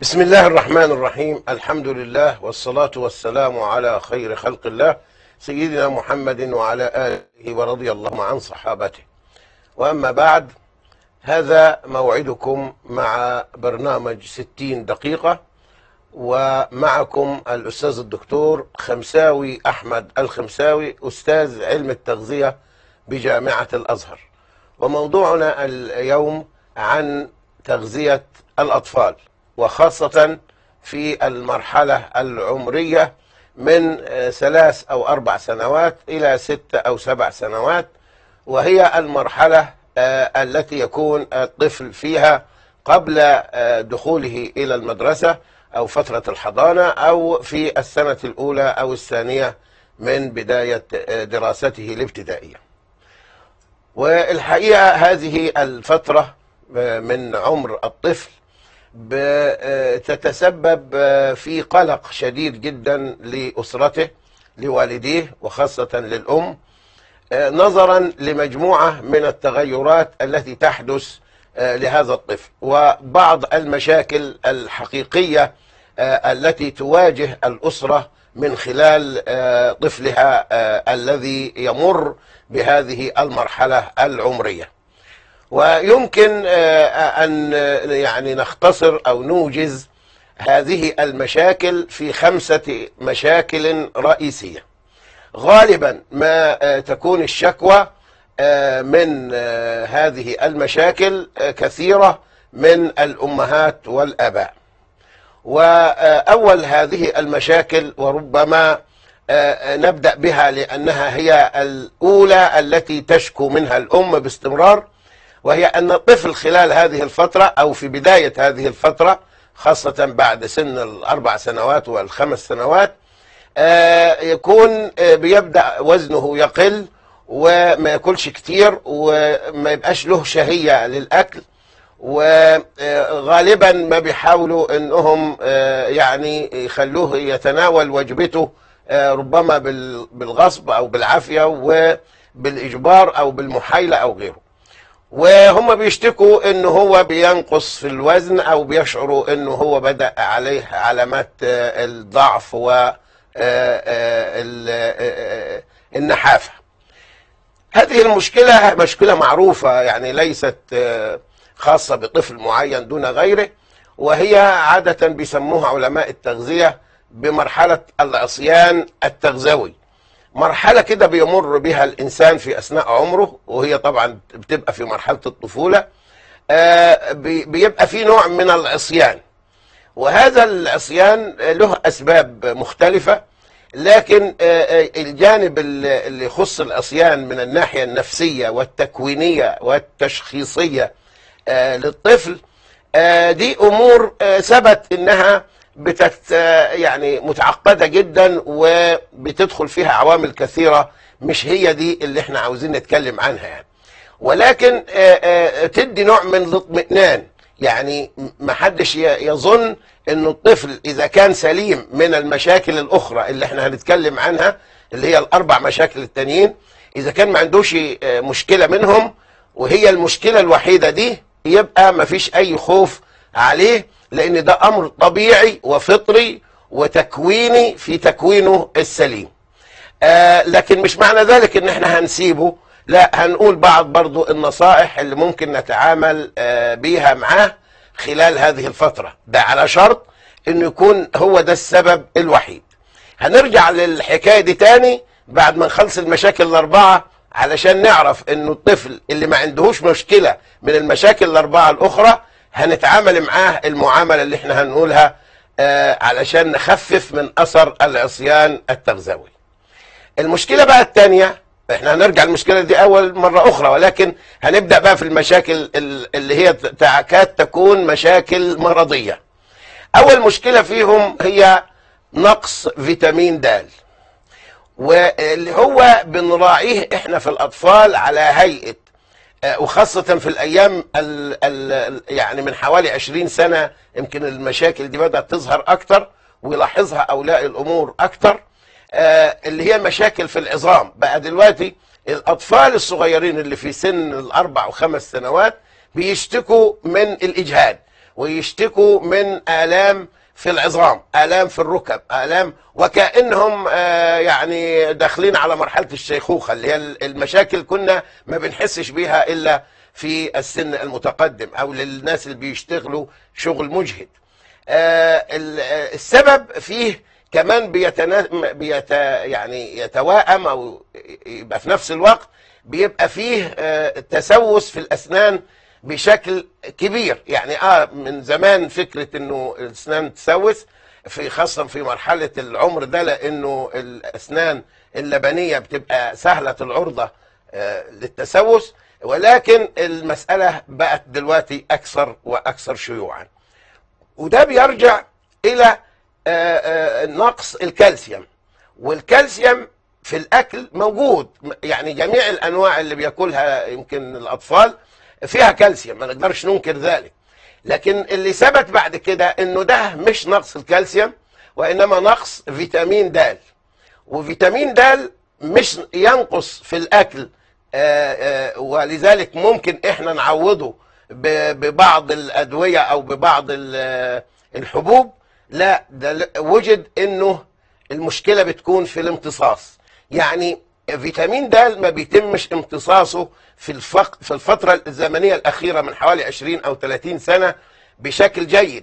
بسم الله الرحمن الرحيم الحمد لله والصلاة والسلام على خير خلق الله سيدنا محمد وعلى آله ورضي الله عن صحابته وأما بعد هذا موعدكم مع برنامج ستين دقيقة ومعكم الأستاذ الدكتور خمساوي أحمد الخمساوي أستاذ علم التغذية بجامعة الأزهر وموضوعنا اليوم عن تغذية الأطفال وخاصة في المرحلة العمرية من ثلاث أو أربع سنوات إلى ست أو سبع سنوات وهي المرحلة التي يكون الطفل فيها قبل دخوله إلى المدرسة أو فترة الحضانة أو في السنة الأولى أو الثانية من بداية دراسته الابتدائية والحقيقة هذه الفترة من عمر الطفل تتسبب في قلق شديد جدا لأسرته لوالديه وخاصة للأم نظرا لمجموعة من التغيرات التي تحدث لهذا الطفل وبعض المشاكل الحقيقية التي تواجه الأسرة من خلال طفلها الذي يمر بهذه المرحلة العمرية ويمكن أن يعني نختصر أو نوجز هذه المشاكل في خمسة مشاكل رئيسية غالبا ما تكون الشكوى من هذه المشاكل كثيرة من الأمهات والآباء وأول هذه المشاكل وربما نبدأ بها لأنها هي الأولى التي تشكو منها الأم باستمرار وهي أن الطفل خلال هذه الفترة أو في بداية هذه الفترة خاصة بعد سن الأربع سنوات والخمس سنوات يكون بيبدأ وزنه يقل وما ياكلش كتير وما يبقاش له شهية للأكل وغالبا ما بيحاولوا انهم يعني يخلوه يتناول وجبته ربما بالغصب او بالعافية وبالإجبار او بالمحايلة او غيره وهم بيشتكوا ان هو بينقص في الوزن او بيشعروا انه هو بدأ عليه علامات الضعف و النحافة هذه المشكلة مشكلة معروفة يعني ليست خاصة بطفل معين دون غيره وهي عادة بيسموها علماء التغذية بمرحلة العصيان التغذوي مرحلة كده بيمر بها الإنسان في أثناء عمره وهي طبعا بتبقى في مرحلة الطفولة بيبقى في نوع من العصيان وهذا العصيان له أسباب مختلفة لكن الجانب اللي يخص العصيان من الناحية النفسية والتكوينية والتشخيصية للطفل دي أمور ثبت إنها بتت يعني متعقده جدا وبتدخل فيها عوامل كثيره مش هي دي اللي احنا عاوزين نتكلم عنها يعني ولكن تدي نوع من الاطمئنان يعني ما حدش يظن انه الطفل اذا كان سليم من المشاكل الاخرى اللي احنا هنتكلم عنها اللي هي الاربع مشاكل التانيين اذا كان ما عندوش مشكله منهم وهي المشكله الوحيده دي يبقى ما فيش اي خوف عليه لان ده امر طبيعي وفطري وتكويني في تكوينه السليم آه لكن مش معنى ذلك ان احنا هنسيبه لا هنقول بعض برضو النصائح اللي ممكن نتعامل آه بيها معاه خلال هذه الفترة ده على شرط انه يكون هو ده السبب الوحيد هنرجع للحكاية دي تاني بعد ما نخلص المشاكل الاربعة علشان نعرف انه الطفل اللي ما عندهوش مشكلة من المشاكل الاربعة الاخرى هنتعامل معاه المعاملة اللي احنا هنقولها آه علشان نخفف من أثر العصيان التغذوي المشكلة بقى الثانية احنا هنرجع المشكلة دي أول مرة أخرى ولكن هنبدأ بقى في المشاكل اللي هي تكاد تكون مشاكل مرضية أول مشكلة فيهم هي نقص فيتامين د واللي هو بنراعيه احنا في الأطفال على هيئة وخاصة في الأيام ال ال يعني من حوالي 20 سنة يمكن المشاكل دي بدأت تظهر أكتر ويلاحظها أولياء الأمور أكتر اللي هي مشاكل في العظام بقى دلوقتي الأطفال الصغيرين اللي في سن الأربع وخمس سنوات بيشتكوا من الإجهاد ويشتكوا من آلام في العظام آلام في الركب آلام وكأنهم آه، يعني داخلين على مرحلة الشيخوخة اللي هي المشاكل كنا ما بنحسش بيها إلا في السن المتقدم أو للناس اللي بيشتغلوا شغل مجهد آه، ال- آه، السبب فيه كمان بيتنا... بيت... يعني يتواءم او يبقى في نفس الوقت بيبقى فيه آه، تسوس في الاسنان بشكل كبير يعني اه من زمان فكره انه الاسنان تسوس في خاصه في مرحله العمر ده لانه الاسنان اللبنيه بتبقى سهله العرضه آه، للتسوس ولكن المساله بقت دلوقتي اكثر واكثر شيوعا وده بيرجع الى آه، آه، نقص الكالسيوم والكالسيوم في الاكل موجود يعني جميع الانواع اللي بياكلها يمكن الاطفال فيها كالسيوم ما نقدرش ننكر ذلك لكن اللي ثبت بعد كده انه ده مش نقص الكالسيوم وانما نقص فيتامين د وفيتامين د مش ينقص في الاكل آه، آه، ولذلك ممكن احنا نعوضه ب- ببعض الادويه او ببعض ال- الحبوب لا ده ل- وجد انه المشكله بتكون في الامتصاص يعني فيتامين د ما بيتمش امتصاصه في الفق في الفتره الزمنيه الاخيره من حوالي 20 او 30 سنه بشكل جيد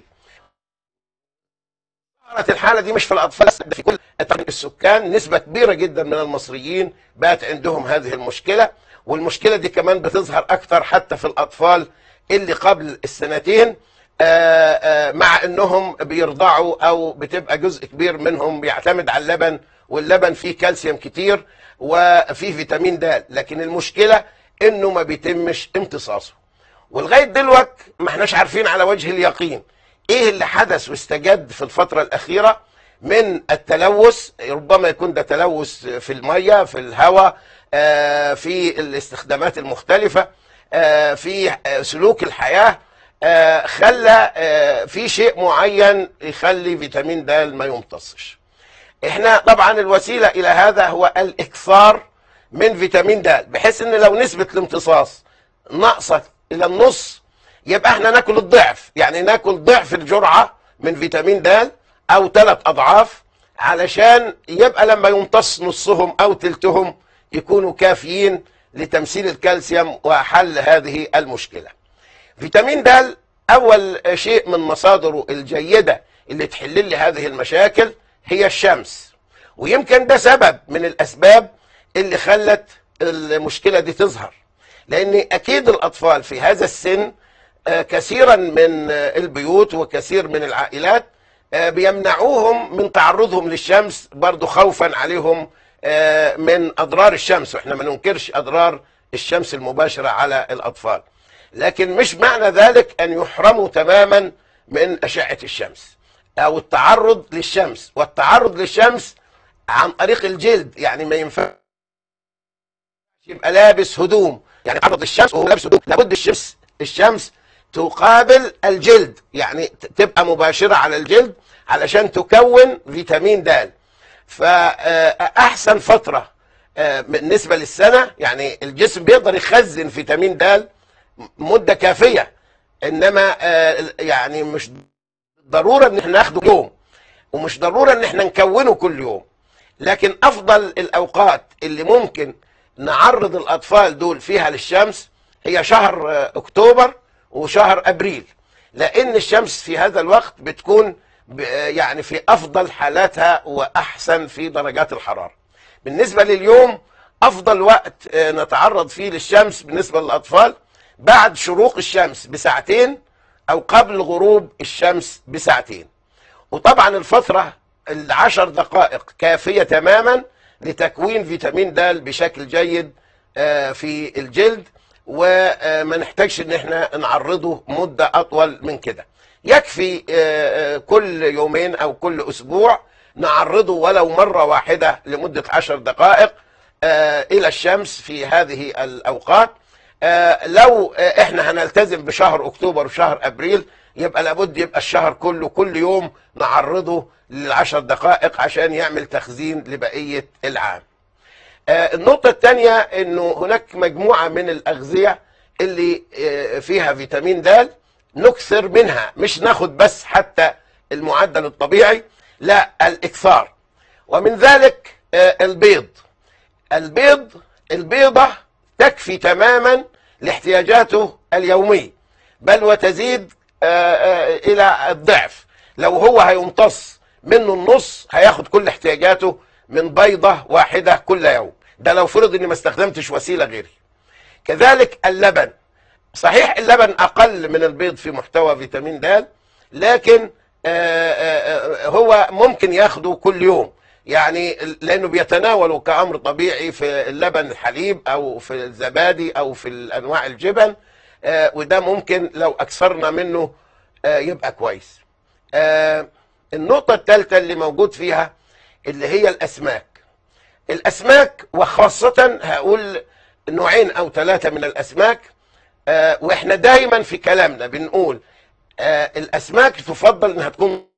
ظهرت الحاله دي مش في الاطفال بس، ده في كل طبعاً السكان نسبه كبيره جدا من المصريين بقت عندهم هذه المشكله والمشكله دي كمان بتظهر اكثر حتى في الاطفال اللي قبل السنتين آه، آه، مع انهم بيرضعوا او بتبقى جزء كبير منهم بيعتمد على اللبن واللبن فيه كالسيوم كتير وفيه فيتامين د لكن المشكله انه ما بيتمش امتصاصه ولغايه دلوقتي ما احناش عارفين على وجه اليقين ايه اللي حدث واستجد في الفتره الاخيره من التلوث ربما يكون ده تلوث في الميه في الهواء آه، في الاستخدامات المختلفه آه، في آه، سلوك الحياه آه، خلى آه، في شيء معين يخلي فيتامين د ما يمتصش احنا طبعا الوسيله الى هذا هو الاكثار من فيتامين د بحيث ان لو نسبه الامتصاص ناقصه الى النص يبقى احنا ناكل الضعف يعني ناكل ضعف الجرعه من فيتامين د او ثلاث اضعاف علشان يبقى لما يمتص نصهم او تلتهم يكونوا كافيين لتمثيل الكالسيوم وحل هذه المشكله فيتامين د اول شيء من مصادره الجيده اللي تحل لي هذه المشاكل هي الشمس ويمكن ده سبب من الاسباب اللي خلت المشكله دي تظهر لان اكيد الاطفال في هذا السن آه، كثيرا من آه، البيوت وكثير من العائلات آه، بيمنعوهم من تعرضهم للشمس برضو خوفا عليهم آه، من اضرار الشمس واحنا ما ننكرش اضرار الشمس المباشره على الاطفال لكن مش معنى ذلك ان يحرموا تماما من اشعه الشمس او التعرض للشمس والتعرض للشمس عن طريق الجلد يعني ما ينفع يبقى لابس هدوم يعني تعرض للشمس وهو لابس هدوم لابد الشمس الشمس تقابل الجلد يعني ت- تبقى مباشرة على الجلد علشان تكون فيتامين د فأحسن فترة آه، بالنسبة للسنة يعني الجسم بيقدر يخزن فيتامين د مدة كافية انما آه، يعني مش ضرورة ان احنا ناخده يوم ومش ضرورة ان احنا نكونه كل يوم لكن افضل الاوقات اللي ممكن نعرض الاطفال دول فيها للشمس هي شهر آه، اكتوبر وشهر ابريل لان الشمس في هذا الوقت بتكون ب- آه، يعني في افضل حالاتها واحسن في درجات الحراره بالنسبه لليوم افضل وقت آه، نتعرض فيه للشمس بالنسبه للاطفال بعد شروق الشمس بساعتين او قبل غروب الشمس بساعتين وطبعا الفترة العشر دقائق كافية تماما لتكوين فيتامين د بشكل جيد آه، في الجلد وما نحتاجش ان احنا نعرضه مدة اطول من كده يكفي آه، آه، كل يومين او كل اسبوع نعرضه ولو مرة واحدة لمدة عشر دقائق آه، الى الشمس في هذه الاوقات آه، لو آه، احنا هنلتزم بشهر اكتوبر وشهر ابريل يبقى لابد يبقى الشهر كله كل يوم نعرضه للعشر دقائق عشان يعمل تخزين لبقية العام آه، النقطة الثانية انه هناك مجموعة من الاغذية اللي آه، فيها فيتامين د نكثر منها مش ناخد بس حتى المعدل الطبيعي لا الاكثار ومن ذلك آه، البيض البيض البيضة تكفي تماما لاحتياجاته اليومية بل وتزيد آه، آه، إلى الضعف لو هو هيمتص منه النص هياخد كل احتياجاته من بيضة واحدة كل يوم ده لو فرض اني ما استخدمتش وسيلة غيري كذلك اللبن صحيح اللبن اقل من البيض في محتوى فيتامين د لكن آه، آه، آه، هو ممكن ياخده كل يوم يعني لانه بيتناوله كامر طبيعي في اللبن الحليب او في الزبادي او في انواع الجبن آه، وده ممكن لو اكثرنا منه آه، يبقى كويس آه، النقطة الثالثة اللي موجود فيها اللي هي الاسماك الاسماك وخاصة هقول نوعين او ثلاثة من الاسماك آه، واحنا دايما في كلامنا بنقول آه، الاسماك تفضل انها تكون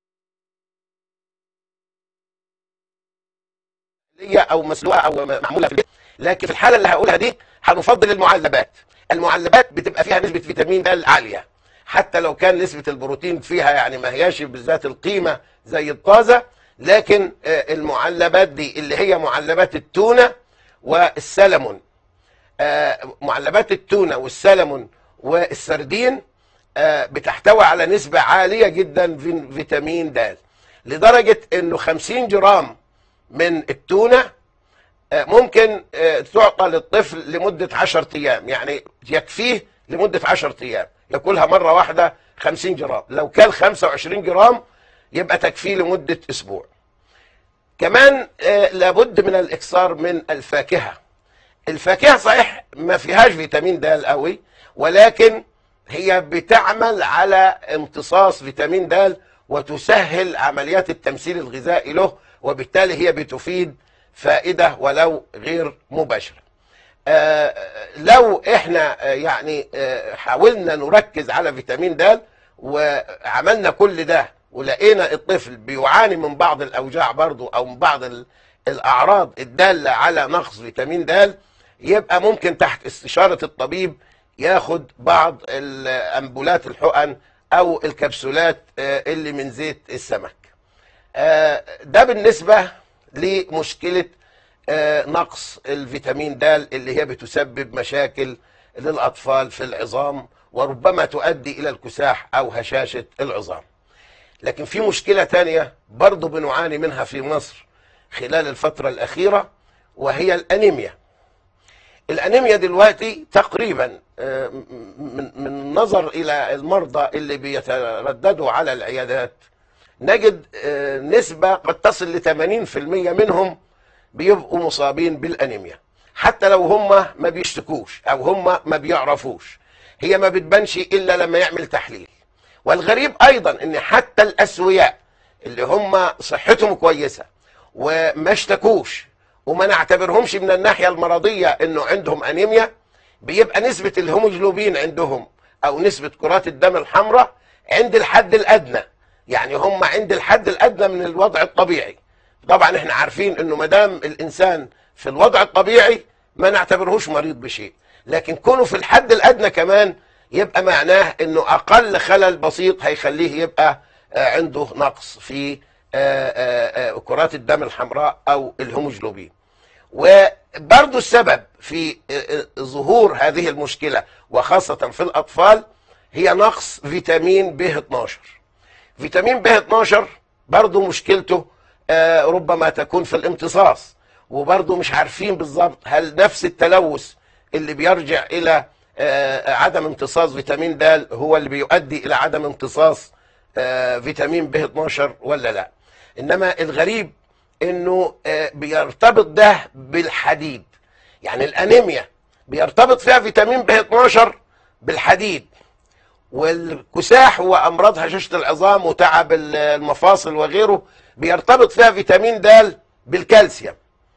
مقلية او مسلوقه او معموله في البيت لكن في الحاله اللي هقولها دي هنفضل المعلبات المعلبات بتبقى فيها نسبه فيتامين د عاليه حتى لو كان نسبه البروتين فيها يعني ما هياش بالذات القيمه زي الطازه لكن آه، المعلبات دي اللي هي معلبات التونه والسلمون آه، معلبات التونه والسلمون والسردين آه، بتحتوي على نسبة عالية جدا من فيتامين د لدرجة انه 50 جرام من التونة آه، ممكن آه، تعطى للطفل لمدة 10 ايام يعني يكفيه لمدة 10 ايام ياكلها مرة واحدة 50 جرام لو كان 25 جرام يبقى تكفيه لمدة اسبوع كمان آه، لابد من الاكثار من الفاكهة الفاكهة صحيح ما فيهاش فيتامين د قوي ولكن هي بتعمل على امتصاص فيتامين د وتسهل عمليات التمثيل الغذائي له وبالتالي هي بتفيد فائدة ولو غير مباشرة آه، لو احنا آه، يعني آه، حاولنا نركز على فيتامين د وعملنا كل ده ولقينا الطفل بيعاني من بعض الاوجاع برضو او من بعض ال- الاعراض الداله على نقص فيتامين د يبقى ممكن تحت استشاره الطبيب ياخد بعض الامبولات الحقن او الكبسولات آه، اللي من زيت السمك آه، ده بالنسبه لمشكله آه، نقص الفيتامين د اللي هي بتسبب مشاكل للاطفال في العظام وربما تؤدي الى الكساح او هشاشه العظام لكن في مشكله تانية برضو بنعاني منها في مصر خلال الفتره الاخيره وهي الانيميا الانيميا دلوقتي تقريبا آه، من من النظر الى المرضى اللي بيترددوا على العيادات نجد آه، نسبة قد تصل ل 80% منهم بيبقوا مصابين بالانيميا حتى لو هم ما بيشتكوش او هم ما بيعرفوش هي ما بتبانش الا لما يعمل تحليل والغريب ايضا ان حتى الاسوياء اللي هم صحتهم كويسه وما اشتكوش وما نعتبرهمش من الناحيه المرضيه انه عندهم انيميا بيبقى نسبه الهيموجلوبين عندهم او نسبه كرات الدم الحمراء عند الحد الادنى يعني هم عند الحد الادنى من الوضع الطبيعي طبعا احنا عارفين انه ما دام الانسان في الوضع الطبيعي ما نعتبرهوش مريض بشيء لكن كونه في الحد الادنى كمان يبقى معناه انه اقل خلل بسيط هيخليه يبقى آه، عنده نقص في آه، آه، آه، كرات الدم الحمراء او الهيموجلوبين وبرضو السبب في آه، آه، ظهور هذه المشكلة وخاصة في الأطفال هي نقص فيتامين ب 12 فيتامين ب 12 برضو مشكلته آه، ربما تكون في الامتصاص وبرضو مش عارفين بالظبط هل نفس التلوث اللي بيرجع إلى آه، عدم امتصاص فيتامين د هو اللي بيؤدي إلى عدم امتصاص آه، فيتامين ب 12 ولا لا إنما الغريب إنه آه، بيرتبط ده بالحديد يعني الأنيميا بيرتبط فيها فيتامين ب 12 بالحديد والكساح وامراض هشاشه العظام وتعب المفاصل وغيره بيرتبط فيها فيتامين د بالكالسيوم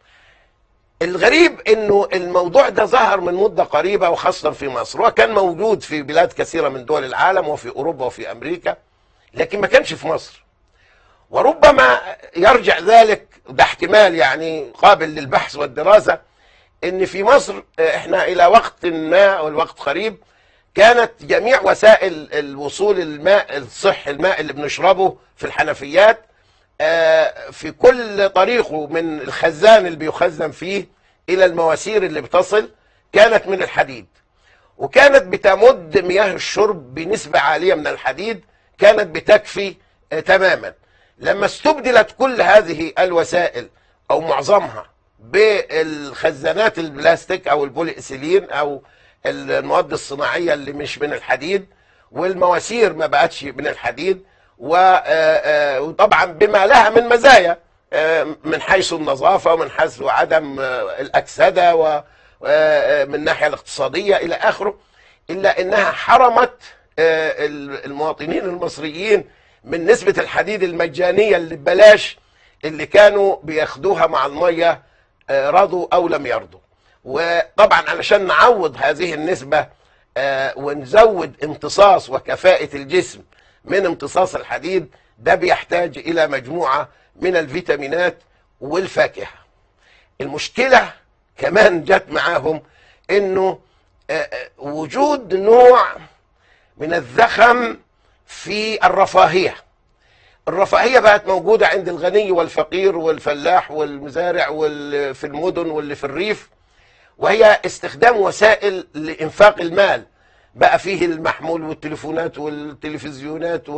الغريب انه الموضوع ده ظهر من مده قريبه وخاصه في مصر وكان موجود في بلاد كثيره من دول العالم وفي اوروبا وفي امريكا لكن ما كانش في مصر وربما يرجع ذلك ده احتمال يعني قابل للبحث والدراسه ان في مصر احنا الى وقت ما والوقت قريب كانت جميع وسائل الوصول الماء الصح الماء اللي بنشربه في الحنفيات آه، في كل طريقه من الخزان اللي بيخزن فيه الى المواسير اللي بتصل كانت من الحديد وكانت بتمد مياه الشرب بنسبة عالية من الحديد كانت بتكفي آه، تماما لما استبدلت كل هذه الوسائل او معظمها بالخزانات البلاستيك او البولي اسيلين او المواد الصناعيه اللي مش من الحديد والمواسير ما بقتش من الحديد و- آه، آه، وطبعا بما لها من مزايا آه، من حيث النظافه ومن حيث عدم آه، الاكسده ومن الناحيه الاقتصاديه الى اخره الا انها حرمت آه، المواطنين المصريين من نسبه الحديد المجانيه اللي ببلاش اللي كانوا بياخدوها مع الميه آه، رضوا او لم يرضوا وطبعا علشان نعوض هذه النسبه آه، ونزود امتصاص وكفاءه الجسم من امتصاص الحديد ده بيحتاج الى مجموعه من الفيتامينات والفاكهه المشكله كمان جت معاهم انه آه، آه، وجود نوع من الزخم في الرفاهيه الرفاهيه بقت موجوده عند الغني والفقير والفلاح والمزارع واللي في المدن واللي في الريف وهي استخدام وسائل لانفاق المال بقى فيه المحمول والتليفونات والتلفزيونات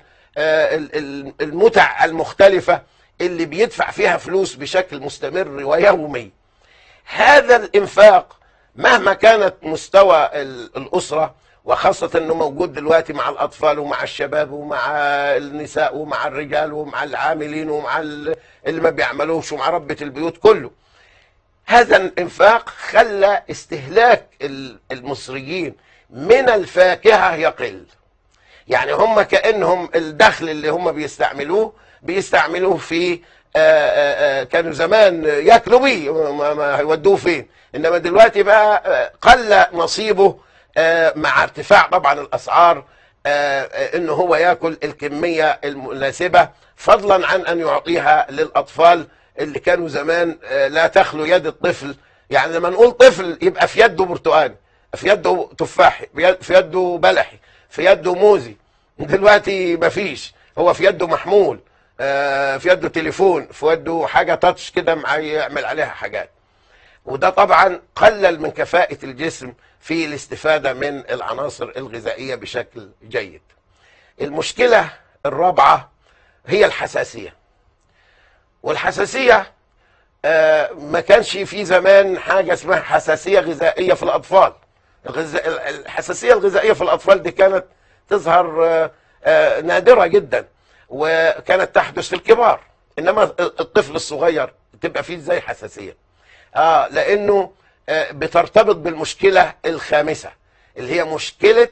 والمتع المختلفه اللي بيدفع فيها فلوس بشكل مستمر ويومي هذا الانفاق مهما كانت مستوى ال- الاسره وخاصه انه موجود دلوقتي مع الاطفال ومع الشباب ومع النساء ومع الرجال ومع العاملين ومع ال- اللي ما بيعملوش ومع ربة البيوت كله هذا الانفاق خلى استهلاك ال- المصريين من الفاكهه يقل يعني هم كانهم الدخل اللي هم بيستعملوه بيستعملوه في آه، آه، آه، كانوا زمان ياكلوا بيه ما, ما هيودوه فين انما دلوقتي بقى آه، قل نصيبه آه، مع ارتفاع طبعا الاسعار آه، آه، انه هو ياكل الكميه المناسبه فضلا عن ان يعطيها للاطفال اللي كانوا زمان آه، لا تخلو يد الطفل يعني لما نقول طفل يبقى في يده برتقاني في يده تفاحي بي- في يده بلحي في يده موزي دلوقتي مفيش هو في يده محمول آه، في يده تليفون في يده حاجه تاتش كده مع يعمل عليها حاجات وده طبعا قلل من كفاءة الجسم في الاستفادة من العناصر الغذائية بشكل جيد المشكلة الرابعة هي الحساسية والحساسية آه، ما كانش في زمان حاجة اسمها حساسية غذائية في الأطفال الغذا- الحساسية الغذائية في الأطفال دي كانت تظهر آه، آه، نادرة جدا وكانت تحدث في الكبار إنما الطفل الصغير تبقى فيه ازاي حساسية اه لانه آه بترتبط بالمشكله الخامسه اللي هي مشكله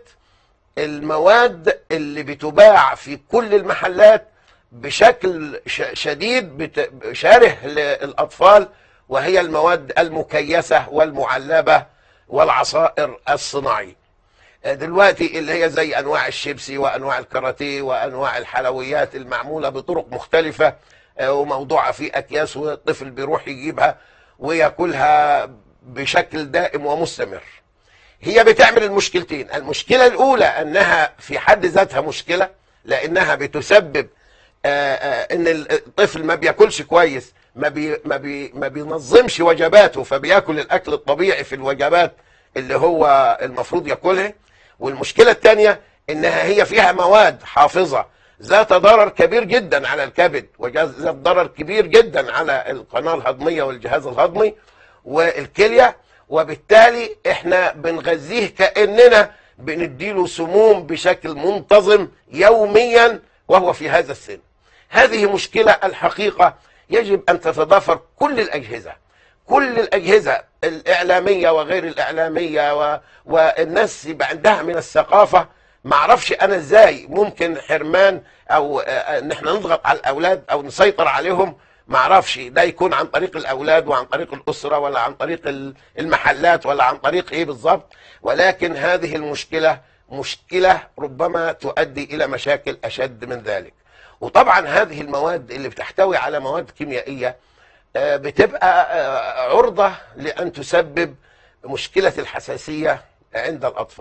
المواد اللي بتباع في كل المحلات بشكل ش- شديد بت- شاره للاطفال وهي المواد المكيسه والمعلبه والعصائر الصناعيه دلوقتي اللي هي زي انواع الشيبسي وانواع الكاراتيه وانواع الحلويات المعموله بطرق مختلفه آه، وموضوعه في اكياس والطفل بيروح يجيبها وياكلها بشكل دائم ومستمر هي بتعمل المشكلتين المشكله الاولى انها في حد ذاتها مشكله لانها بتسبب آه، آه، ان الطفل ما بياكلش كويس ما بي ما بي ما بينظمش وجباته فبياكل الاكل الطبيعي في الوجبات اللي هو المفروض ياكلها والمشكله الثانيه انها هي فيها مواد حافظه ذات ضرر كبير جدا على الكبد وذات ضرر كبير جدا على القناه الهضميه والجهاز الهضمي والكليه وبالتالي احنا بنغذيه كاننا بنديله سموم بشكل منتظم يوميا وهو في هذا السن هذه مشكله الحقيقه يجب ان تتضافر كل الاجهزه كل الاجهزه الاعلاميه وغير الاعلاميه و... والناس يبقى عندها من الثقافه ما اعرفش انا ازاي ممكن حرمان او آه، ان احنا نضغط على الاولاد او نسيطر عليهم ما اعرفش ده يكون عن طريق الاولاد وعن طريق الاسره ولا عن طريق ال- المحلات ولا عن طريق ايه بالظبط ولكن هذه المشكله مشكله ربما تؤدي الى مشاكل اشد من ذلك وطبعا هذه المواد اللي بتحتوي على مواد كيميائيه آه، بتبقى آه، عرضه لان تسبب مشكله الحساسيه عند الاطفال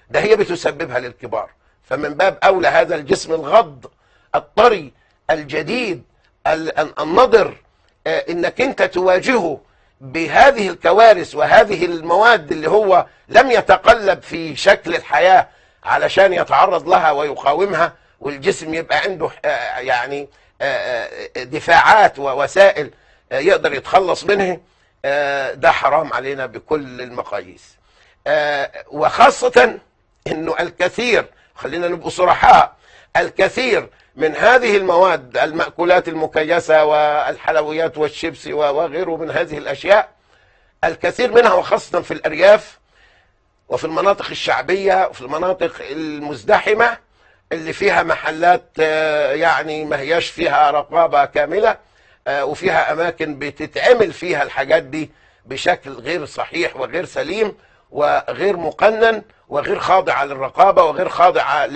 ده هي بتسببها للكبار فمن باب أولى هذا الجسم الغض الطري الجديد ال- النضر آه، انك انت تواجهه بهذه الكوارث وهذه المواد اللي هو لم يتقلب في شكل الحياة علشان يتعرض لها ويقاومها والجسم يبقى عنده آه، يعني آه، آه، دفاعات ووسائل آه، يقدر يتخلص منها آه، ده حرام علينا بكل المقاييس آه، وخاصة انه الكثير خلينا نبقى صرحاء الكثير من هذه المواد المأكولات المكيسة والحلويات والشيبسي وغيره من هذه الأشياء الكثير منها وخاصة في الأرياف وفي المناطق الشعبية وفي المناطق المزدحمة اللي فيها محلات آه، يعني ما هياش فيها رقابة كاملة آه، وفيها أماكن بتتعمل فيها الحاجات دي بشكل غير صحيح وغير سليم وغير مقنن وغير خاضعة للرقابة وغير خاضعة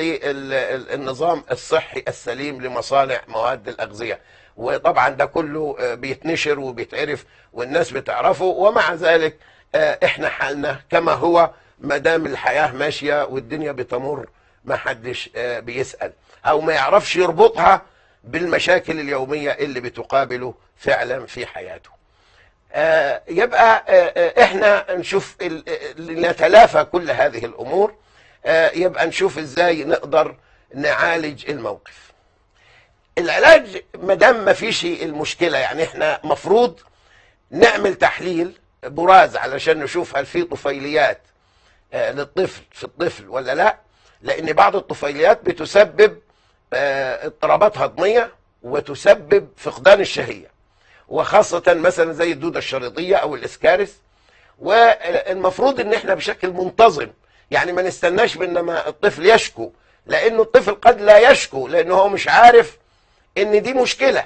للنظام الصحي السليم لمصانع مواد الأغذية وطبعا ده كله آه، بيتنشر وبيتعرف والناس بتعرفه ومع ذلك آه، احنا حالنا كما هو ما دام الحياة ماشية والدنيا بتمر ما حدش آه، بيسأل او ما يعرفش يربطها بالمشاكل اليومية اللي بتقابله فعلا في حياته آه، يبقى آه، آه، احنا نشوف ال- ال- نتلافى كل هذه الامور آه، يبقى نشوف ازاي نقدر نعالج الموقف العلاج ما دام ما فيش المشكله يعني احنا مفروض نعمل تحليل براز علشان نشوف هل في طفيليات آه، للطفل في الطفل ولا لا لان بعض الطفيليات بتسبب آه، اضطرابات هضميه وتسبب فقدان الشهيه وخاصة مثلا زي الدودة الشريطية أو الإسكارس والمفروض إن إحنا بشكل منتظم يعني ما نستناش بإنما الطفل يشكو لأنه الطفل قد لا يشكو لأنه هو مش عارف إن دي مشكلة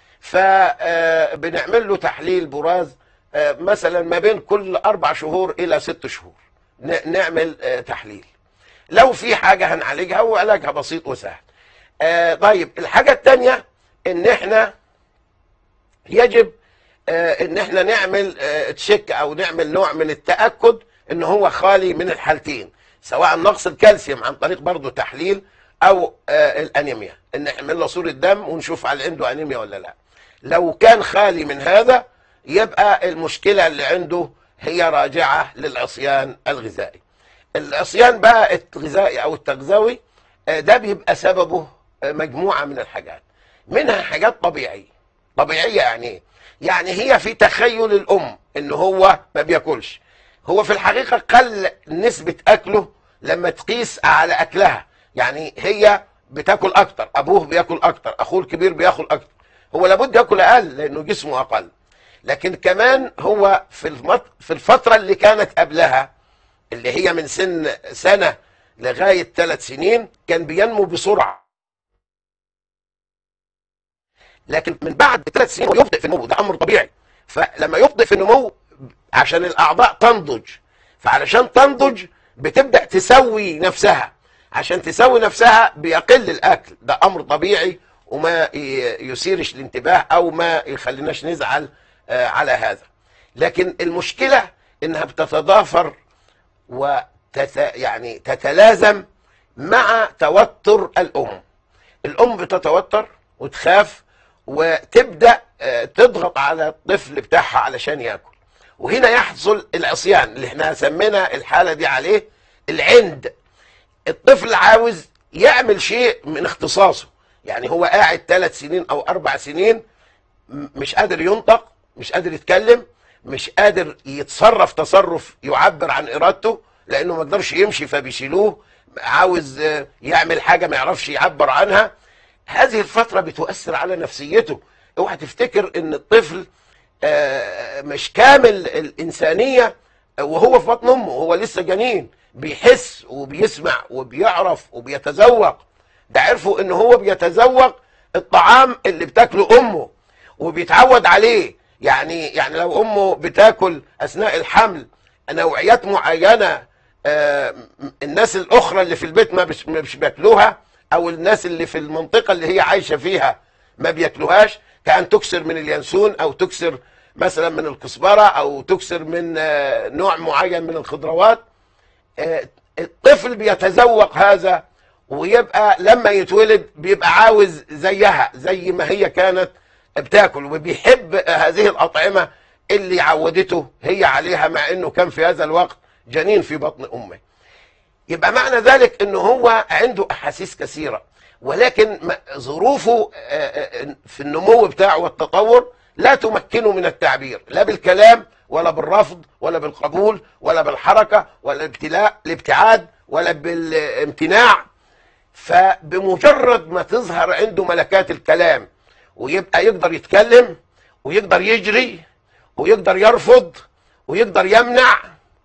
فبنعمل له تحليل براز آه، مثلا ما بين كل أربع شهور إلى ست شهور ن- نعمل آه، تحليل لو في حاجة هنعالجها وعلاجها بسيط وسهل آه، طيب الحاجة التانية إن إحنا يجب آه، ان احنا نعمل آه، تشيك او نعمل نوع من التاكد ان هو خالي من الحالتين سواء نقص الكالسيوم عن طريق برضه تحليل او آه، الانيميا ان نعمل له صوره دم ونشوف هل عنده انيميا ولا لا لو كان خالي من هذا يبقى المشكله اللي عنده هي راجعه للعصيان الغذائي العصيان بقى الغذائي او التغذوي آه، ده بيبقى سببه آه، مجموعه من الحاجات منها حاجات طبيعيه طبيعيه يعني ايه؟ يعني هي في تخيل الام ان هو ما بياكلش هو في الحقيقه قل نسبه اكله لما تقيس على اكلها يعني هي بتاكل اكتر ابوه بياكل اكتر اخوه الكبير بياكل اكتر هو لابد ياكل اقل لانه جسمه اقل لكن كمان هو في المط... في الفتره اللي كانت قبلها اللي هي من سن سنه لغايه ثلاث سنين كان بينمو بسرعه لكن من بعد ثلاث سنين هو يبطئ في النمو ده امر طبيعي فلما يبطئ في النمو عشان الاعضاء تنضج فعلشان تنضج بتبدا تسوي نفسها عشان تسوي نفسها بيقل الاكل ده امر طبيعي وما ي- يثيرش الانتباه او ما يخليناش نزعل آه، على هذا لكن المشكله انها بتتضافر وتت يعني تتلازم مع توتر الام الام بتتوتر وتخاف وتبدا آه، تضغط على الطفل بتاعها علشان ياكل وهنا يحصل العصيان اللي احنا سمينا الحاله دي عليه العند الطفل عاوز يعمل شيء من اختصاصه يعني هو قاعد ثلاث سنين او اربع سنين م- مش قادر ينطق مش قادر يتكلم مش قادر يتصرف تصرف يعبر عن ارادته لانه ما يقدرش يمشي فبيشيلوه عاوز آه، يعمل حاجه ما يعرفش يعبر عنها هذه الفتره بتؤثر على نفسيته اوعى تفتكر ان الطفل آه، مش كامل الانسانيه وهو في بطن امه هو لسه جنين بيحس وبيسمع وبيعرف وبيتذوق ده عرفوا ان هو بيتذوق الطعام اللي بتاكله امه وبيتعود عليه يعني يعني لو امه بتاكل اثناء الحمل نوعيات معينه آه، الناس الاخرى اللي في البيت ما بش- مش بياكلوها او الناس اللي في المنطقه اللي هي عايشه فيها ما بياكلوهاش كأن تكسر من اليانسون او تكسر مثلا من الكزبره او تكسر من آه، نوع معين من الخضروات آه، الطفل بيتذوق هذا ويبقى لما يتولد بيبقى عاوز زيها زي ما هي كانت بتاكل وبيحب هذه الأطعمة اللي عودته هي عليها مع انه كان في هذا الوقت جنين في بطن امه يبقى معنى ذلك انه هو عنده احاسيس كثيره ولكن م- ظروفه آه، آه، في النمو بتاعه والتطور لا تمكنه من التعبير لا بالكلام ولا بالرفض ولا بالقبول ولا بالحركه ولا الابتلاء الابتعاد ولا بالامتناع فبمجرد ما تظهر عنده ملكات الكلام ويبقى يقدر يتكلم ويقدر يجري ويقدر يرفض ويقدر يمنع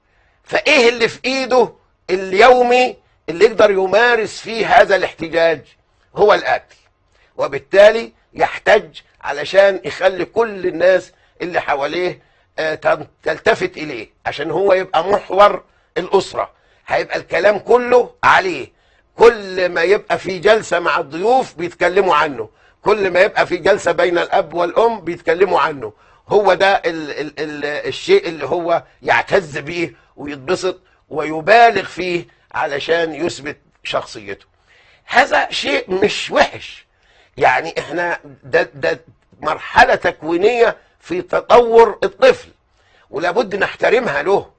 فايه اللي في ايده اليومي اللي يقدر يمارس فيه هذا الاحتجاج هو الاكل وبالتالي يحتج علشان يخلي كل الناس اللي حواليه آه، تن- تلتفت اليه عشان هو يبقى محور الاسره هيبقى الكلام كله عليه كل ما يبقى في جلسه مع الضيوف بيتكلموا عنه كل ما يبقى في جلسه بين الاب والام بيتكلموا عنه هو ده ال ال ال الشيء اللي هو يعتز بيه ويتبسط ويبالغ فيه علشان يثبت شخصيته هذا شيء مش وحش يعني احنا ده, ده مرحلة تكوينية في تطور الطفل ولابد نحترمها له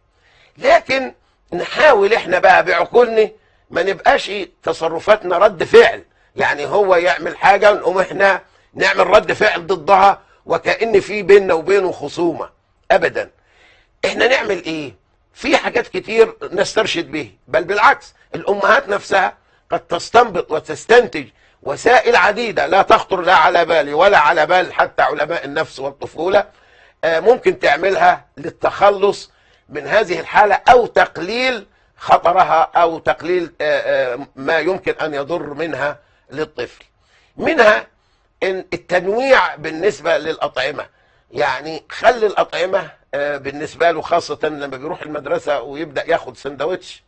لكن نحاول احنا بقى بعقولنا ما نبقاش تصرفاتنا رد فعل يعني هو يعمل حاجة نقوم احنا نعمل رد فعل ضدها وكأن في بيننا وبينه خصومة ابدا احنا نعمل ايه في حاجات كتير نسترشد به بل بالعكس الامهات نفسها قد تستنبط وتستنتج وسائل عديدة لا تخطر لا على بالي ولا على بال حتى علماء النفس والطفولة آه، ممكن تعملها للتخلص من هذه الحالة أو تقليل خطرها أو تقليل آه، آه، ما يمكن أن يضر منها للطفل منها إن التنويع بالنسبة للأطعمة يعني خلي الأطعمة آه، بالنسبة له خاصة لما بيروح المدرسة ويبدأ ياخد سندوتش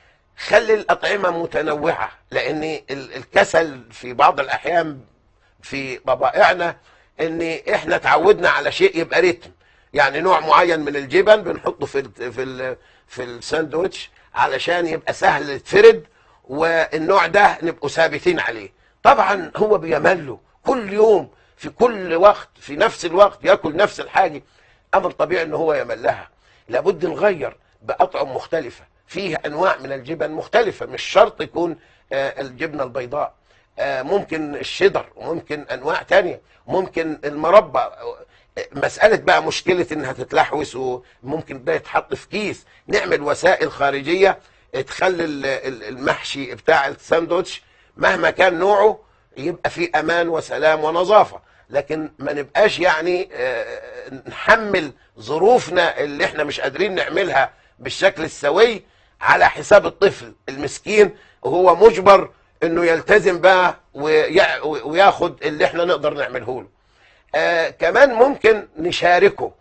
خلي الأطعمة متنوعة لأن ال- الكسل في بعض الأحيان في طبائعنا ان احنا تعودنا على شيء يبقى رتم يعني نوع معين من الجبن بنحطه في ال في ال في الساندوتش علشان يبقى سهل يتفرد والنوع ده نبقوا ثابتين عليه طبعا هو بيمله كل يوم في كل وقت في نفس الوقت ياكل نفس الحاجه امر طبيعي ان هو يملها لابد نغير باطعم مختلفه فيها انواع من الجبن مختلفه مش شرط يكون آه، الجبنه البيضاء آه، ممكن الشيدر وممكن انواع تانية ممكن المربى آه، مسألة بقى مشكلة انها تتلحوس وممكن ده يتحط في كيس نعمل وسائل خارجية تخلي ال- ال- المحشي بتاع الساندوتش مهما كان نوعه يبقى فيه امان وسلام ونظافة لكن ما نبقاش يعني آه، نحمل ظروفنا اللي احنا مش قادرين نعملها بالشكل السوي على حساب الطفل المسكين وهو مجبر انه يلتزم بقى ويع- وياخد اللي احنا نقدر نعمله له آه كمان ممكن نشاركه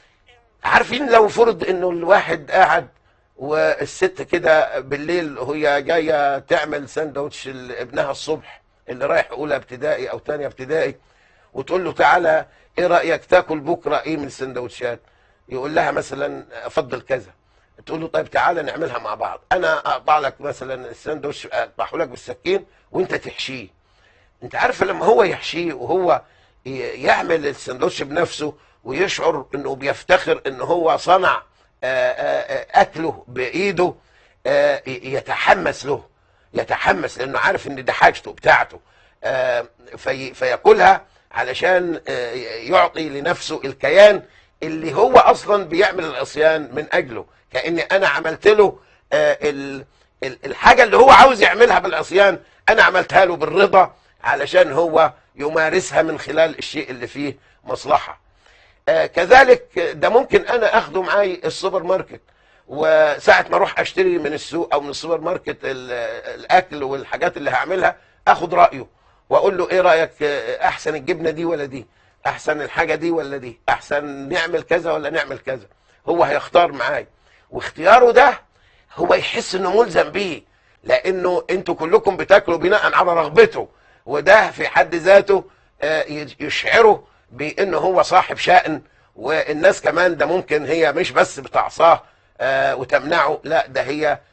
عارفين لو فرض انه الواحد قاعد والست كده بالليل وهي جايه تعمل سندوتش لابنها الصبح اللي رايح اولى ابتدائي او تانية ابتدائي وتقول له تعالى ايه رايك تاكل بكره ايه من السندوتشات يقول لها مثلا افضل كذا تقول له طيب تعالى نعملها مع بعض انا اقطع لك مثلا الساندوتش اقطعه لك بالسكين وانت تحشيه انت عارف لما هو يحشيه وهو ي- يعمل السندوتش بنفسه ويشعر انه بيفتخر ان هو صنع آه، آه، آه، اكله بايده آه، ي- يتحمس له يتحمس لانه عارف ان ده حاجته بتاعته آه، في فياكلها علشان آه، يعطي لنفسه الكيان اللي هو اصلا بيعمل العصيان من اجله كاني انا عملت له آه، ال- ال- الحاجه اللي هو عاوز يعملها بالعصيان انا عملتها له بالرضا علشان هو يمارسها من خلال الشيء اللي فيه مصلحه آه، كذلك ده ممكن انا اخده معاي السوبر ماركت وساعة ما اروح اشتري من السوق او من السوبر ماركت ال- الاكل والحاجات اللي هعملها اخد رايه واقول له ايه رايك آه، احسن الجبنه دي ولا دي احسن الحاجه دي ولا دي احسن نعمل كذا ولا نعمل كذا هو هيختار معاي واختياره ده هو يحس انه ملزم بيه لانه انتوا كلكم بتاكلوا بناء على رغبته وده في حد ذاته آه، ي- يشعره بانه هو صاحب شأن والناس كمان ده ممكن هي مش بس بتعصاه آه، وتمنعه لا ده هي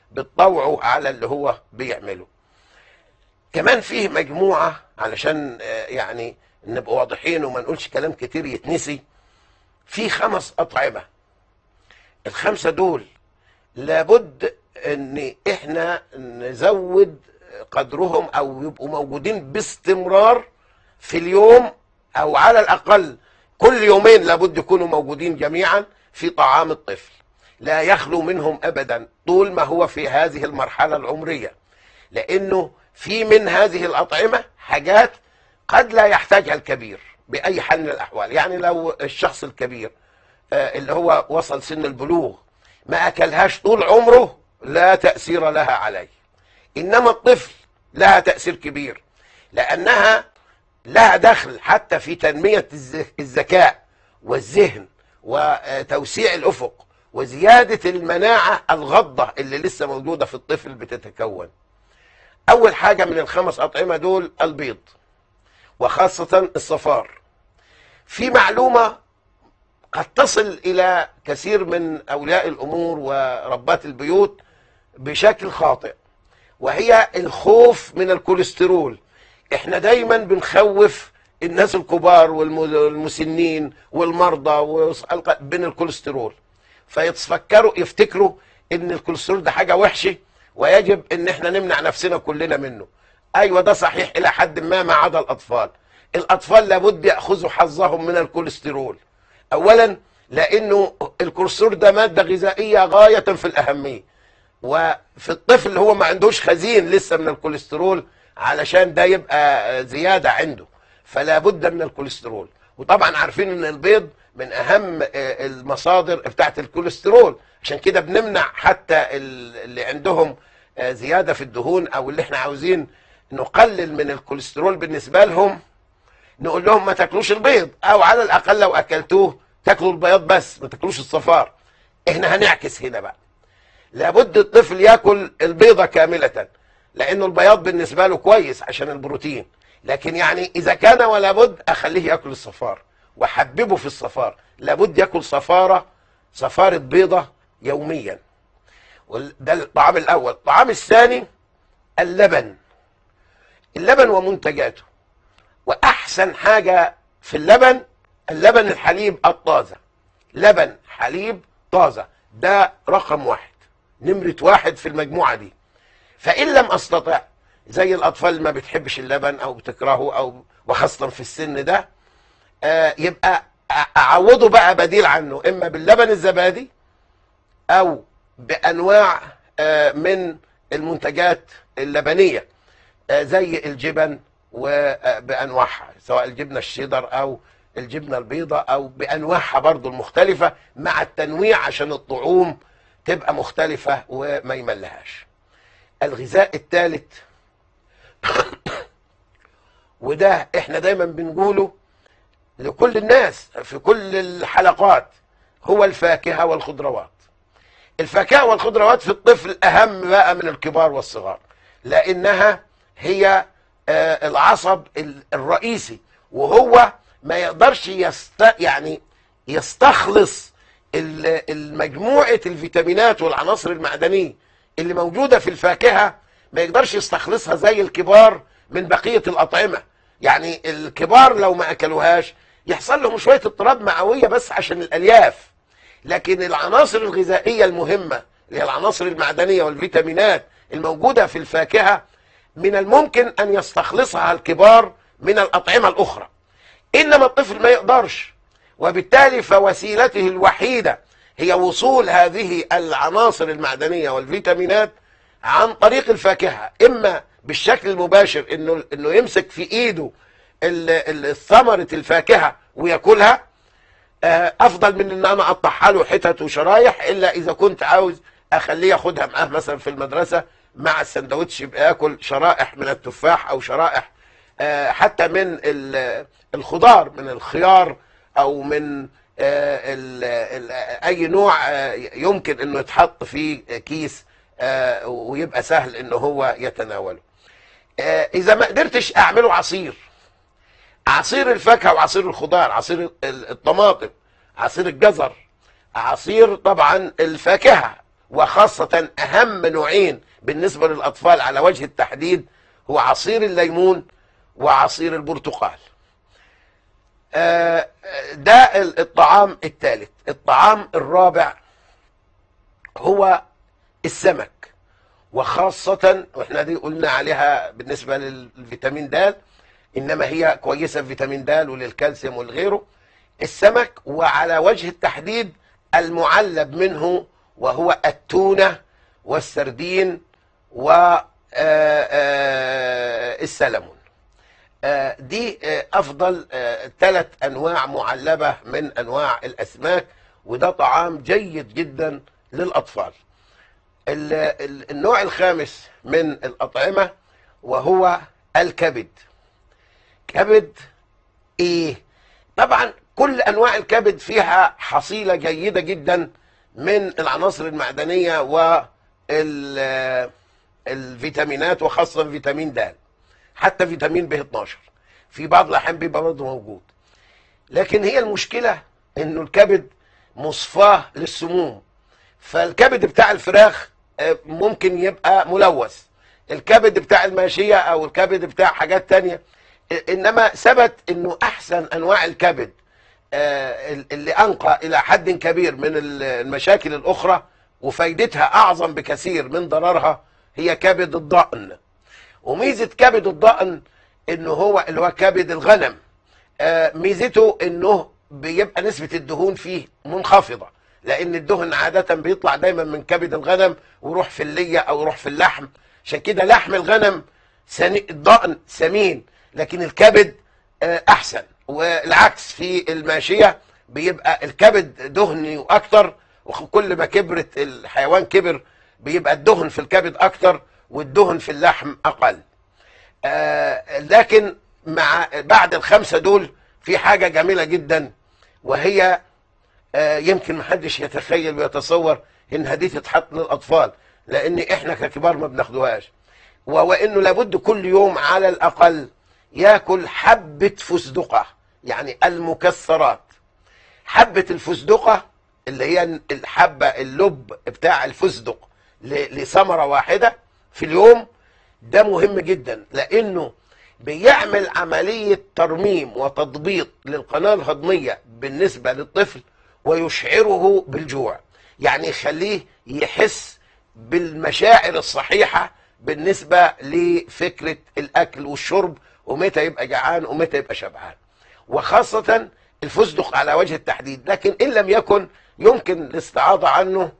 بتطوعه على اللي هو بيعمله كمان فيه مجموعة علشان آه، يعني نبقى واضحين وما نقولش كلام كتير يتنسي في خمس أطعمة الخمسة دول لابد ان احنا نزود قدرهم او يبقوا موجودين باستمرار في اليوم او على الاقل كل يومين لابد يكونوا موجودين جميعا في طعام الطفل لا يخلو منهم ابدا طول ما هو في هذه المرحله العمريه لانه في من هذه الاطعمه حاجات قد لا يحتاجها الكبير باي حال من الاحوال يعني لو الشخص الكبير آه، اللي هو وصل سن البلوغ ما اكلهاش طول عمره لا تاثير لها عليه انما الطفل لها تاثير كبير لانها لها دخل حتى في تنميه الذ- الذكاء والذهن وتوسيع الافق وزياده المناعه الغضه اللي لسه موجوده في الطفل بتتكون اول حاجه من الخمس اطعمه دول البيض وخاصه الصفار في معلومه قد تصل الى كثير من اولياء الامور وربات البيوت بشكل خاطئ وهي الخوف من الكوليسترول احنا دايما بنخوف الناس الكبار والمسنين والمرضى والق- من الكوليسترول فيتفكروا يفتكروا ان الكوليسترول ده حاجه وحشه ويجب ان احنا نمنع نفسنا كلنا منه ايوه ده صحيح الى حد ما ما عدا الاطفال الاطفال لابد ياخذوا حظهم من الكوليسترول اولا لانه الكوليسترول ده ماده غذائيه غايه في الاهميه وفي الطفل اللي هو ما عندوش خزين لسه من الكوليسترول علشان ده يبقى زياده عنده فلا بد من الكوليسترول وطبعا عارفين ان البيض من اهم آه، المصادر بتاعت الكوليسترول عشان كده بنمنع حتى ال- اللي عندهم آه، زياده في الدهون او اللي احنا عاوزين نقلل من الكوليسترول بالنسبه لهم نقول لهم ما تاكلوش البيض او على الاقل لو اكلتوه تاكلوا البياض بس ما تاكلوش الصفار احنا هنعكس هنا بقى لابد الطفل ياكل البيضه كامله لانه البياض بالنسبه له كويس عشان البروتين لكن يعني اذا كان ولا بد اخليه ياكل الصفار واحببه في الصفار لابد ياكل صفاره صفاره بيضه يوميا وال- ده الطعام الاول الطعام الثاني اللبن اللبن ومنتجاته واحسن حاجه في اللبن اللبن الحليب الطازه لبن حليب طازه ده رقم واحد نمره واحد في المجموعه دي فان لم استطع زي الاطفال اللي ما بتحبش اللبن او بتكرهه او وخاصه في السن ده آه يبقى أ- اعوضه بقى بديل عنه اما باللبن الزبادي او بانواع آه من المنتجات اللبنيه آه، زي الجبن وبانواعها سواء الجبنه الشيدر او الجبنه البيضاء او بانواعها برضو المختلفه مع التنويع عشان الطعوم تبقى مختلفه وما يملهاش الغذاء الثالث وده احنا دايما بنقوله لكل الناس في كل الحلقات هو الفاكهه والخضروات الفاكهه والخضروات في الطفل اهم بقى من الكبار والصغار لانها هي آه، العصب ال- الرئيسي وهو ما يقدرش يست يعني يستخلص ال- المجموعه الفيتامينات والعناصر المعدنيه اللي موجوده في الفاكهه ما يقدرش يستخلصها زي الكبار من بقيه الاطعمه يعني الكبار لو ما اكلوهاش يحصل لهم شويه اضطراب معويه بس عشان الالياف لكن العناصر الغذائيه المهمه اللي هي العناصر المعدنيه والفيتامينات الموجوده في الفاكهه من الممكن ان يستخلصها الكبار من الاطعمه الاخرى انما الطفل ما يقدرش وبالتالي فوسيلته الوحيده هي وصول هذه العناصر المعدنيه والفيتامينات عن طريق الفاكهه اما بالشكل المباشر انه انه يمسك في ايده ال- ال- ثمره الفاكهه وياكلها آه، افضل من ان انا اقطعها له حتت وشرايح الا اذا كنت عاوز اخليه ياخدها معاه مثلا في المدرسه مع السندوتش يبقى ياكل شرائح من التفاح او شرائح آه، حتى من ال- الخضار من الخيار او من آه، ال- ال- اي نوع آه، يمكن انه يتحط في كيس آه، ويبقى سهل انه هو يتناوله آه، اذا ما قدرتش اعمله عصير عصير الفاكهه وعصير الخضار عصير ال- الطماطم عصير الجزر عصير طبعا الفاكهه وخاصة أهم نوعين بالنسبة للأطفال على وجه التحديد هو عصير الليمون وعصير البرتقال آه، ده الطعام الثالث الطعام الرابع هو السمك وخاصة واحنا دي قلنا عليها بالنسبة للفيتامين د انما هي كويسة في فيتامين د وللكالسيوم والغيره السمك وعلى وجه التحديد المعلب منه وهو التونة والسردين والسلمون دي آه، افضل ثلاث انواع معلبة من انواع الاسماك وده طعام جيد جدا للاطفال ال- ال- النوع الخامس من الأطعمة وهو الكبد كبد إيه؟ طبعا كل أنواع الكبد فيها حصيلة جيدة جدا من العناصر المعدنية والفيتامينات وخاصة فيتامين د حتى فيتامين ب 12 في بعض الأحيان بيبقى برضه موجود لكن هي المشكلة إنه الكبد مصفاة للسموم فالكبد بتاع الفراخ آه، ممكن يبقى ملوث الكبد بتاع الماشية او الكبد بتاع حاجات تانية آه، انما ثبت انه احسن انواع الكبد آه، اللي انقى الى حد كبير من ال- المشاكل الاخرى وفايدتها اعظم بكثير من ضررها هي كبد الضأن وميزة كبد الضأن انه هو اللي هو كبد الغنم آه، ميزته انه بيبقى نسبة الدهون فيه منخفضة لان الدهن عادة بيطلع دايما من كبد الغنم ويروح في اللية او يروح في اللحم عشان كده لحم الغنم سني... الضأن سمين لكن الكبد آه، احسن والعكس في الماشية بيبقى الكبد دهني اكتر وكل ما كبرت الحيوان كبر بيبقى الدهن في الكبد اكتر والدهن في اللحم اقل آه، لكن مع بعد الخمسة دول في حاجة جميلة جدا وهي آه، يمكن محدش يتخيل ويتصور انها دي تتحط للاطفال لان احنا ككبار ما بناخدوهاش وهو انه لابد كل يوم على الاقل ياكل حبة فستقة يعني المكسرات حبة الفستقة اللي هي الحبة اللب بتاع الفستق ل- لثمرة واحدة في اليوم ده مهم جدا لانه بيعمل عملية ترميم وتضبيط للقناة الهضمية بالنسبة للطفل ويشعره بالجوع يعني يخليه يحس بالمشاعر الصحيحة بالنسبة لفكرة الأكل والشرب ومتى يبقى جعان ومتى يبقى شبعان وخاصة الفستق على وجه التحديد لكن إن لم يكن يمكن الاستعاضة عنه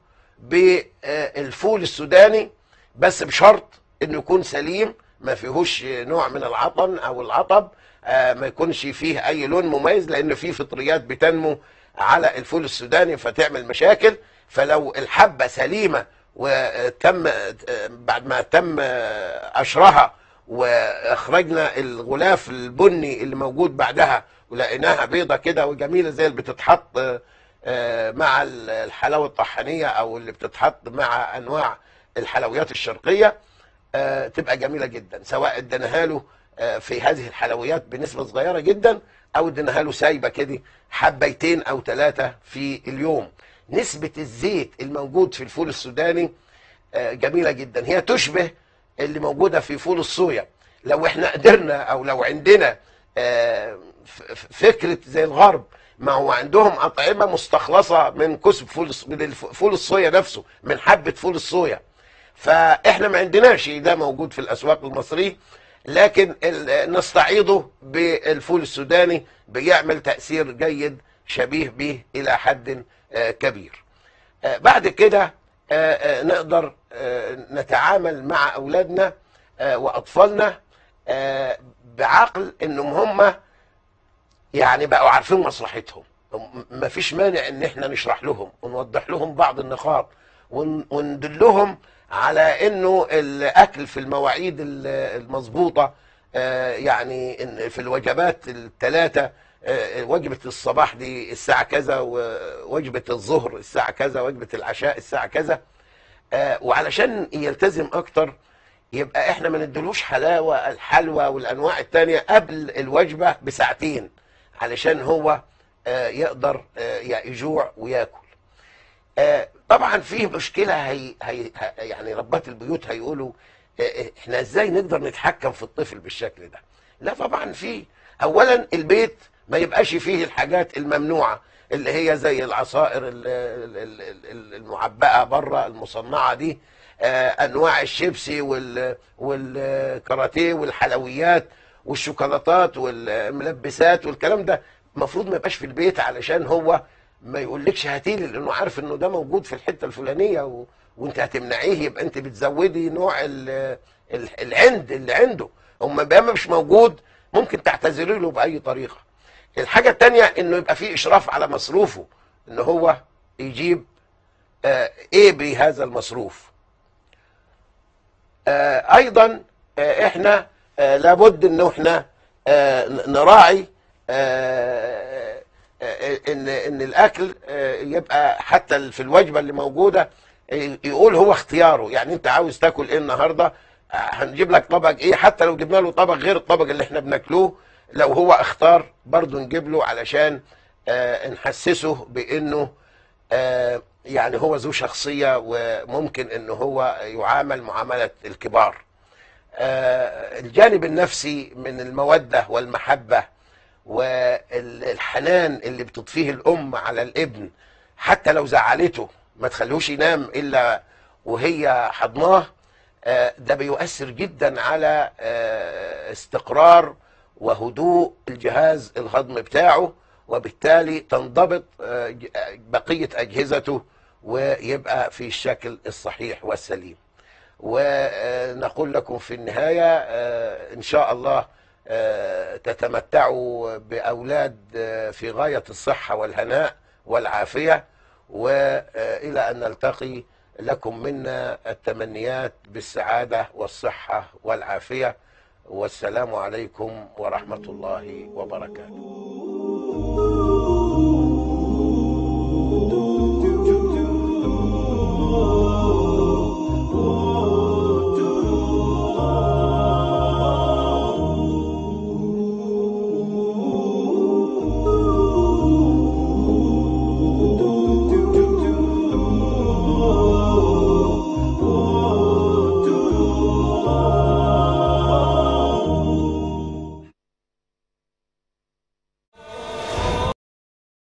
بالفول السوداني بس بشرط انه يكون سليم ما فيهوش نوع من العطن او العطب آه، ما يكونش فيه اي لون مميز لان فيه فطريات بتنمو على الفول السوداني فتعمل مشاكل فلو الحبة سليمة وتم آه، بعد ما تم آه، قشرها واخرجنا الغلاف البني اللي موجود بعدها ولقيناها بيضة كده وجميلة زي اللي بتتحط آه، آه، مع الحلاوة الطحينية او اللي بتتحط مع انواع الحلويات الشرقية آه، تبقى جميلة جدا سواء اديناها له آه، في هذه الحلويات بنسبة صغيرة جدا او اديناها له سايبة كده حبيتين او ثلاثة في اليوم نسبة الزيت الموجود في الفول السوداني آه، جميلة جدا هي تشبه اللي موجودة في فول الصويا لو احنا قدرنا او لو عندنا آه، ف- ف- فكرة زي الغرب ما هو عندهم أطعمة مستخلصة من كسب فول الص- من الف- فول الصويا نفسه من حبة فول الصويا فاحنا ما عندناش ده موجود في الاسواق المصريه لكن ال- نستعيضه بالفول السوداني بيعمل تاثير جيد شبيه به الى حد آه، كبير آه، بعد كده آه، آه، نقدر آه، نتعامل مع اولادنا آه، واطفالنا آه، بعقل انهم هم يعني بقوا عارفين مصلحتهم م- مفيش مانع ان احنا نشرح لهم ونوضح لهم بعض النقاط ون- وندلهم على انه الاكل في المواعيد ال- المظبوطه آه، يعني إن في الوجبات الثلاثه وجبه الصباح دي الساعه كذا ووجبه الظهر الساعه كذا وجبه العشاء الساعه كذا آه، وعلشان يلتزم اكتر يبقى احنا ما ندلوش حلاوه الحلوى والانواع التانية قبل الوجبه بساعتين علشان هو آه، يقدر آه، يجوع وياكل آه، طبعا في مشكله هي هي ه- يعني ربات البيوت هيقولوا آه، آه، احنا ازاي نقدر نتحكم في الطفل بالشكل ده لا طبعا في اولا البيت ما يبقاش فيه الحاجات الممنوعه اللي هي زي العصائر ال- ال- ال- ال- المعبأه بره المصنعه دي آه، انواع الشيبسي وال- والكاراتيه والحلويات والشوكولاتات والملبسات والكلام ده المفروض ما يبقاش في البيت علشان هو ما يقولكش هاتيلي لانه عارف انه ده موجود في الحته الفلانيه و... وانت هتمنعيه يبقى انت بتزودي نوع ال... ال... العند اللي عنده اما بقى مش موجود ممكن تعتذري له باي طريقه الحاجه الثانيه انه يبقى في اشراف على مصروفه ان هو يجيب آه ايه بهذا المصروف آه ايضا آه احنا آه لابد انه احنا آه نراعي آه آه ان ان الاكل آه يبقى حتى في الوجبه اللي موجوده آه، يقول هو اختياره يعني انت عاوز تاكل ايه النهارده آه، هنجيب لك طبق ايه حتى لو جبنا له طبق غير الطبق اللي احنا بناكلوه لو هو اختار برضه نجيب له علشان آه، نحسسه بانه آه، يعني هو ذو شخصيه وممكن انه هو يعامل معامله الكبار آه، الجانب النفسي من المودة والمحبة والحنان اللي بتضفيه الأم على الابن حتى لو زعلته ما تخلوش ينام إلا وهي حضناه آه، ده بيؤثر جدا على آه، استقرار وهدوء الجهاز الهضم بتاعه وبالتالي تنضبط آه، ج- آه، بقية أجهزته ويبقى في الشكل الصحيح والسليم ونقول لكم في النهاية آه، إن شاء الله آه، تتمتعوا بأولاد آه، في غاية الصحة والهناء والعافية وإلى أن نلتقي لكم منا التمنيات بالسعادة والصحة والعافية والسلام عليكم ورحمة الله وبركاته